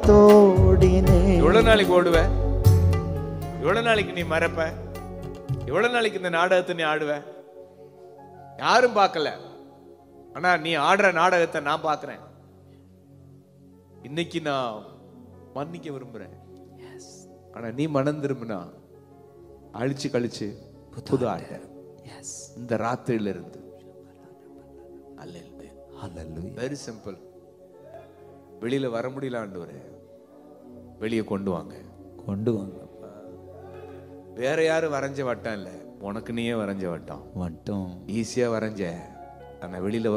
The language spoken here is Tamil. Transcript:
தோடினே எவ்வளவு நாளைக்கு ஓடுவ எவ்வளவு நாளைக்கு நீ மறப்ப எவ்வளவு நாளைக்கு இந்த நாடகத்தை நீ ஆடுவ யாரும் பார்க்கல ஆனா நீ ஆடுற நாடகத்தை நான் பார்க்கிறேன் இன்னைக்கு நான் மன்னிக்க விரும்புறேன் ஆனா நீ மனம் திரும்பினா அழிச்சு கழிச்சு புது ஆட்ட இந்த ராத்திரியில இருந்து ஹalleluya வெரி சிம்பிள் வெளியில வர முடியல ஆண்டவரே வெளியே கொண்டு வாங்க கொண்டு வாங்க வேற யாரும் வரைஞ்ச வட்டம் இல்ல உனக்கு நீயே வரைஞ்ச வட்டம் மட்டும் ஈஸியா வரைஞ்ச ஆனா வெளியில